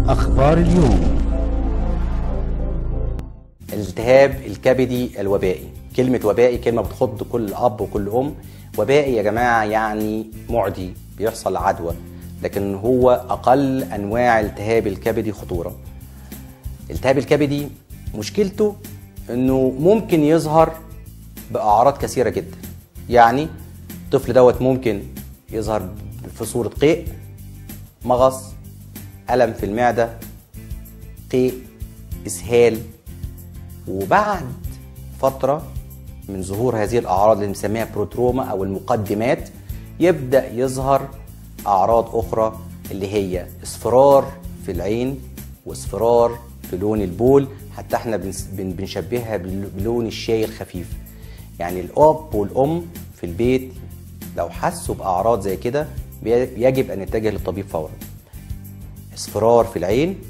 أخبار اليوم الالتهاب الكبدي الوبائي كلمة وبائي كلمة بتخض كل أب وكل أم وبائي يا جماعة يعني معدي بيحصل عدوى لكن هو أقل أنواع الالتهاب الكبدي خطورة الالتهاب الكبدي مشكلته إنه ممكن يظهر بأعراض كثيرة جدا يعني الطفل دوت ممكن يظهر في صورة قيء مغص ألم في المعدة قيء إسهال وبعد فترة من ظهور هذه الأعراض اللي بنسميها بروتروما أو المقدمات يبدأ يظهر أعراض أخرى اللي هي اصفرار في العين واصفرار في لون البول حتى احنا بنس- بن- بنشبهها بال- بلون الشاي الخفيف يعني الأب والأم في البيت لو حسوا بأعراض زي كده بي- يجب أن يتجه للطبيب فورا اصفرار في العين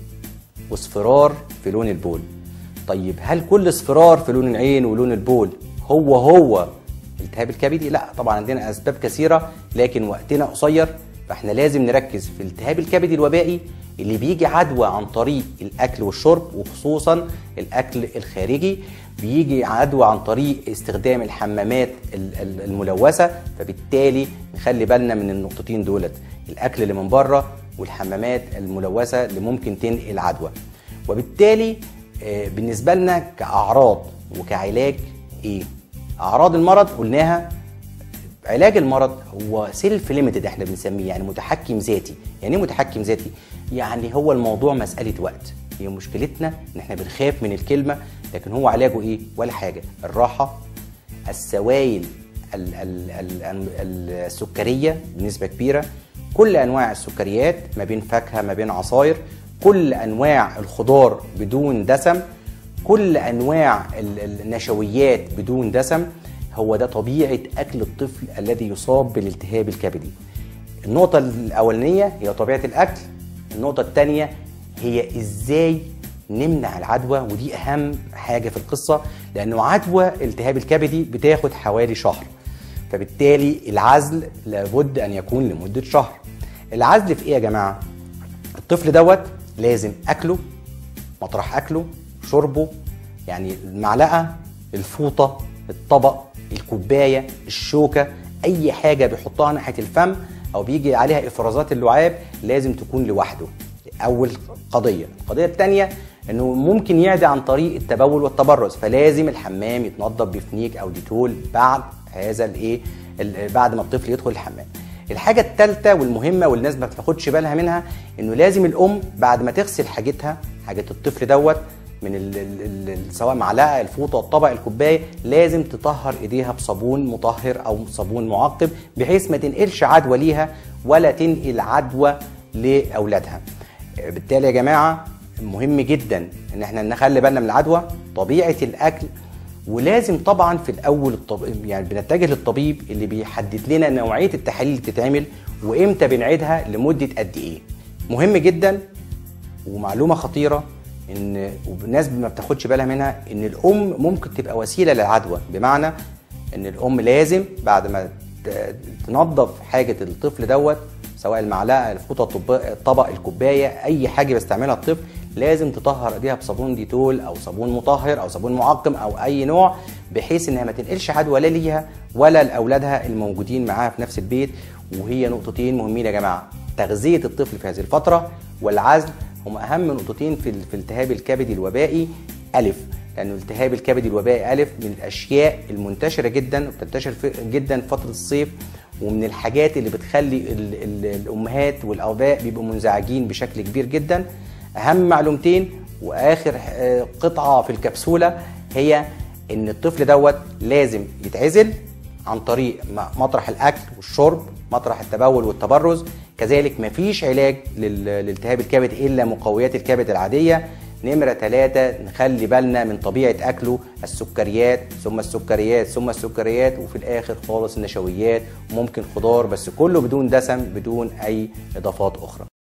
واصفرار في لون البول طيب هل كل اصفرار في لون العين ولون البول هو هو التهاب الكبدي لا طبعا عندنا اسباب كثيره لكن وقتنا قصير فاحنا لازم نركز في الالتهاب الكبدي الوبائي اللي بيجي عدوى عن طريق الاكل والشرب وخصوصا الاكل الخارجي بيجي عدوى عن طريق استخدام الحمامات ال- ال- الملوثه فبالتالي نخلي بالنا من النقطتين دولت الاكل اللي من بره والحمامات الملوثه اللي ممكن تنقل عدوى وبالتالي آه، بالنسبه لنا كاعراض وكعلاج ايه اعراض المرض قلناها علاج المرض هو سيلف ليميتد احنا بنسميه يعني متحكم ذاتي يعني ايه متحكم ذاتي يعني هو الموضوع مساله وقت هي مشكلتنا ان احنا بنخاف من الكلمه لكن هو علاجه ايه ولا حاجه الراحه السوائل ال- ال- ال- ال- السكريه بنسبه كبيره كل انواع السكريات ما بين فاكهه ما بين عصاير كل انواع الخضار بدون دسم كل انواع ال- ال- النشويات بدون دسم هو ده طبيعه اكل الطفل الذي يصاب بالالتهاب الكبدي النقطه الاولانيه هي طبيعه الاكل النقطه الثانيه هي ازاي نمنع العدوى ودي اهم حاجه في القصه لانه عدوى التهاب الكبدي بتاخد حوالي شهر فبالتالي العزل لابد ان يكون لمده شهر العزل في ايه يا جماعه الطفل دوت لازم اكله مطرح اكله شربه يعني المعلقه الفوطه الطبق الكوبايه الشوكه اي حاجه بيحطها ناحيه الفم او بيجي عليها افرازات اللعاب لازم تكون لوحده اول قضيه القضيه الثانيه انه ممكن يعدي عن طريق التبول والتبرز فلازم الحمام يتنظف بفنيك او ديتول بعد هذا الايه ال- بعد ما الطفل يدخل الحمام الحاجه الثالثه والمهمه والناس ما بتاخدش بالها منها انه لازم الام بعد ما تغسل حاجتها حاجه الطفل دوت من ال ال ال سواء معلقه الفوطه الطبق الكوبايه لازم تطهر ايديها بصابون مطهر او صابون معقم بحيث ما تنقلش عدوى ليها ولا تنقل عدوى لاولادها بالتالي يا جماعه مهم جدا ان احنا نخلي بالنا من العدوى طبيعه الاكل ولازم طبعا في الاول الطب... يعني بنتجه للطبيب اللي بيحدد لنا نوعيه التحاليل اللي بتتعمل وامتى بنعيدها لمده قد ايه مهم جدا ومعلومه خطيره ان والناس ما بتاخدش بالها منها ان الام ممكن تبقى وسيله للعدوى بمعنى ان الام لازم بعد ما ت- تنظف حاجه الطفل دوت سواء المعلقه الفوطه الطب- الطبق الكوبايه اي حاجه بيستعملها الطفل لازم تطهر ايديها بصابون ديتول او صابون مطهر او صابون معقم او اي نوع بحيث انها ما تنقلش عدوى لا ليها ولا لاولادها الموجودين معاها في نفس البيت وهي نقطتين مهمين يا جماعه تغذيه الطفل في هذه الفتره والعزل هم اهم نقطتين في ال- في التهاب الكبدي الوبائي الف لانه التهاب الكبدي الوبائي الف من الاشياء المنتشره جدا وبتنتشر في جدا في فتره الصيف ومن الحاجات اللي بتخلي ال ال الامهات والاباء بيبقوا منزعجين بشكل كبير جدا اهم معلومتين واخر آه، قطعه في الكبسوله هي ان الطفل دوت لازم يتعزل عن طريق م- مطرح الاكل والشرب مطرح التبول والتبرز كذلك مفيش علاج لل- لالتهاب الكبد الا مقويات الكبد العاديه نمره ثلاثة نخلي بالنا من طبيعه اكله السكريات ثم السكريات ثم السكريات وفي الاخر خالص النشويات وممكن خضار بس كله بدون دسم بدون اي اضافات اخرى